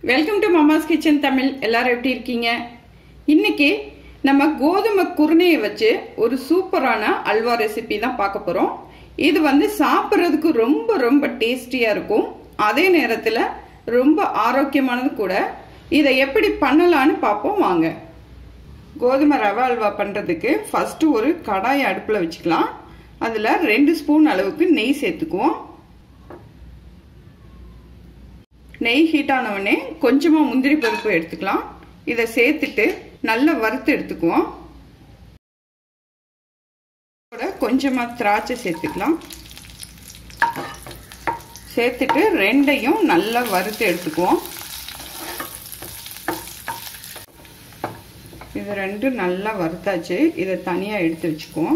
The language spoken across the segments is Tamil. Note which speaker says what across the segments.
Speaker 1: welcome to mama's kitchen Tamil எல்லாரும் எப்படி இருக்கீங்க இன்னைக்கு நம்ம கோதுமை குருணையை வச்சு ஒரு சூப்பரான அல்வா ரெசிபி தான் பார்க்க போறோம் இது வந்து சாப்பிட்றதுக்கு ரொம்ப ரொம்ப டேஸ்டியா இருக்கும் அதே நேரத்தில் ரொம்ப ஆரோக்கியமானது கூட இதை எப்படி பண்ணலான்னு பார்ப்போம் வாங்க கோதுமை ரவை அல்வா பண்ணுறதுக்கு ஃபஸ்ட்டு ஒரு கடாயை அடுப்பில் வச்சுக்கலாம் அதில் ரெண்டு ஸ்பூன் அளவுக்கு நெய் சேர்த்துக்குவோம் நெய் ஹீட் ஆனவுடனே கொஞ்சமாக முந்திரி பருப்பு எடுத்துக்கலாம் இதை சேர்த்துட்டு நல்லா வறுத்து எடுத்துக்குவோம் கொஞ்சமாக திராட்சை சேர்த்துக்கலாம் சேர்த்துட்டு ரெண்டையும் நல்லா வறுத்து எடுத்துக்குவோம் இது ரெண்டும் நல்லா வறுத்தாச்சு இதை தனியாக எடுத்து வச்சுக்குவோம்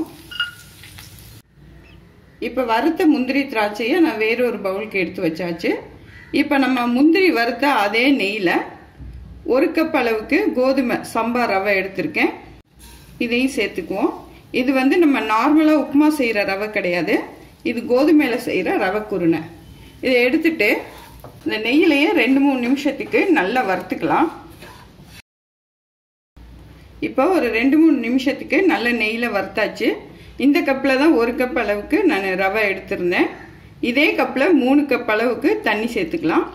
Speaker 1: இப்போ வறுத்த முந்திரி திராட்சையை நான் வேறொரு பவுலுக்கு எடுத்து வச்சாச்சு இப்போ நம்ம முந்திரி வறுத்த அதே நெய்யில் ஒரு கப் அளவுக்கு கோதுமை சம்பா ரவை எடுத்திருக்கேன் இதையும் சேர்த்துக்குவோம் இது வந்து நம்ம நார்மலாக உப்புமா செய்கிற ரவை கிடையாது இது கோதுமையில் செய்கிற ரவை குருணை இதை எடுத்துட்டு இந்த நெய்யிலேயே ரெண்டு மூணு நிமிஷத்துக்கு நல்லா வறுத்துக்கலாம் இப்போ ஒரு ரெண்டு மூணு நிமிஷத்துக்கு நல்ல நெய்யில் வறுத்தாச்சு இந்த கப்பில் தான் ஒரு கப் அளவுக்கு நான் ரவை எடுத்திருந்தேன் இதே கப்பில் மூணு கப் அளவுக்கு தண்ணி சேர்த்துக்கலாம்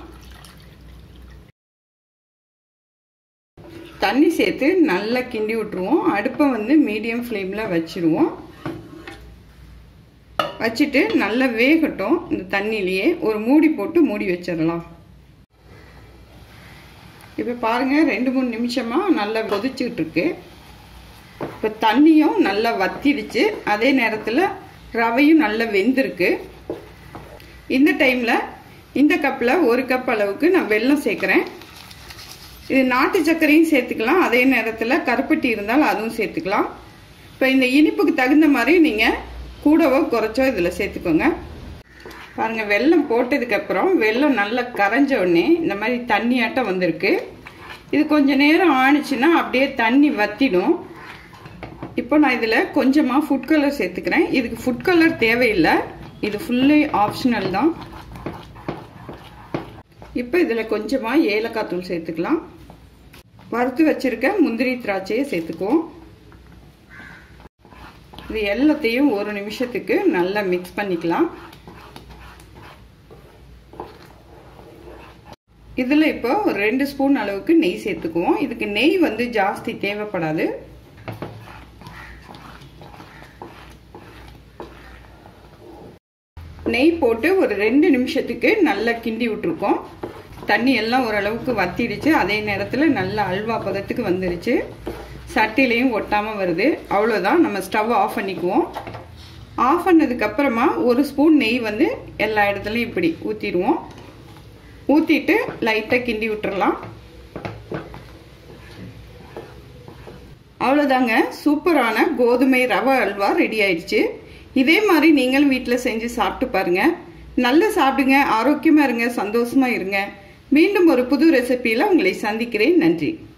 Speaker 1: தண்ணி சேர்த்து நல்லா கிண்டி விட்டுருவோம் அடுப்பை வந்து மீடியம் ஃப்ளேமில் வச்சுருவோம் வச்சுட்டு நல்லா வேகட்டும் இந்த தண்ணியிலேயே ஒரு மூடி போட்டு மூடி வச்சிடலாம் இப்போ பாருங்கள் ரெண்டு மூணு நிமிஷமாக நல்லா கொதிச்சுக்கிட்டு இருக்கு இப்போ தண்ணியும் நல்லா வத்திடுச்சு அதே நேரத்தில் ரவையும் நல்லா வெந்திருக்கு இந்த டைமில் இந்த கப்பில் ஒரு கப் அளவுக்கு நான் வெல்லம் சேர்க்குறேன் இது நாட்டு சர்க்கரையும் சேர்த்துக்கலாம் அதே நேரத்தில் கருப்பட்டி இருந்தால் அதுவும் சேர்த்துக்கலாம் இப்போ இந்த இனிப்புக்கு தகுந்த மாதிரி நீங்கள் கூடவோ குறைச்சோ இதில் சேர்த்துக்கோங்க பாருங்கள் வெல்லம் போட்டதுக்கப்புறம் வெல்லம் நல்லா கரைஞ்ச உடனே இந்த மாதிரி தண்ணியாட்டம் வந்திருக்கு இது கொஞ்சம் நேரம் ஆணிச்சுன்னா அப்படியே தண்ணி வத்திடும் இப்போ நான் இதில் கொஞ்சமாக ஃபுட் கலர் சேர்த்துக்கிறேன் இதுக்கு ஃபுட் கலர் தேவையில்லை இது ஃபுல்லி ஆப்ஷனல் தான் இப்போ இதில் கொஞ்சமாக ஏலக்காய் தூள் சேர்த்துக்கலாம் வறுத்து வச்சிருக்க முந்திரி திராட்சையை சேர்த்துக்குவோம் இது எல்லாத்தையும் ஒரு நிமிஷத்துக்கு நல்லா மிக்ஸ் பண்ணிக்கலாம் இதில் இப்போ ஒரு ரெண்டு ஸ்பூன் அளவுக்கு நெய் சேர்த்துக்குவோம் இதுக்கு நெய் வந்து ஜாஸ்தி தேவைப்படாது நெய் போட்டு ஒரு ரெண்டு நிமிஷத்துக்கு நல்லா கிண்டி விட்டுருக்கோம் தண்ணி எல்லாம் ஓரளவுக்கு வத்திடுச்சு அதே நேரத்தில் நல்ல அல்வா பதத்துக்கு வந்துருச்சு சட்டிலையும் ஒட்டாமல் வருது அவ்வளோதான் நம்ம ஸ்டவ் ஆஃப் பண்ணிக்குவோம் ஆஃப் பண்ணதுக்கப்புறமா ஒரு ஸ்பூன் நெய் வந்து எல்லா இடத்துலையும் இப்படி ஊற்றிடுவோம் ஊற்றிட்டு லைட்டாக கிண்டி விட்டுறலாம் அவ்வளோதாங்க சூப்பரான கோதுமை ரவை அல்வா ரெடி ஆயிடுச்சு இதே மாதிரி நீங்களும் வீட்டில் செஞ்சு சாப்பிட்டு பாருங்க நல்லா சாப்பிடுங்க ஆரோக்கியமாக இருங்க சந்தோஷமா இருங்க மீண்டும் ஒரு புது ரெசிபியில் உங்களை சந்திக்கிறேன் நன்றி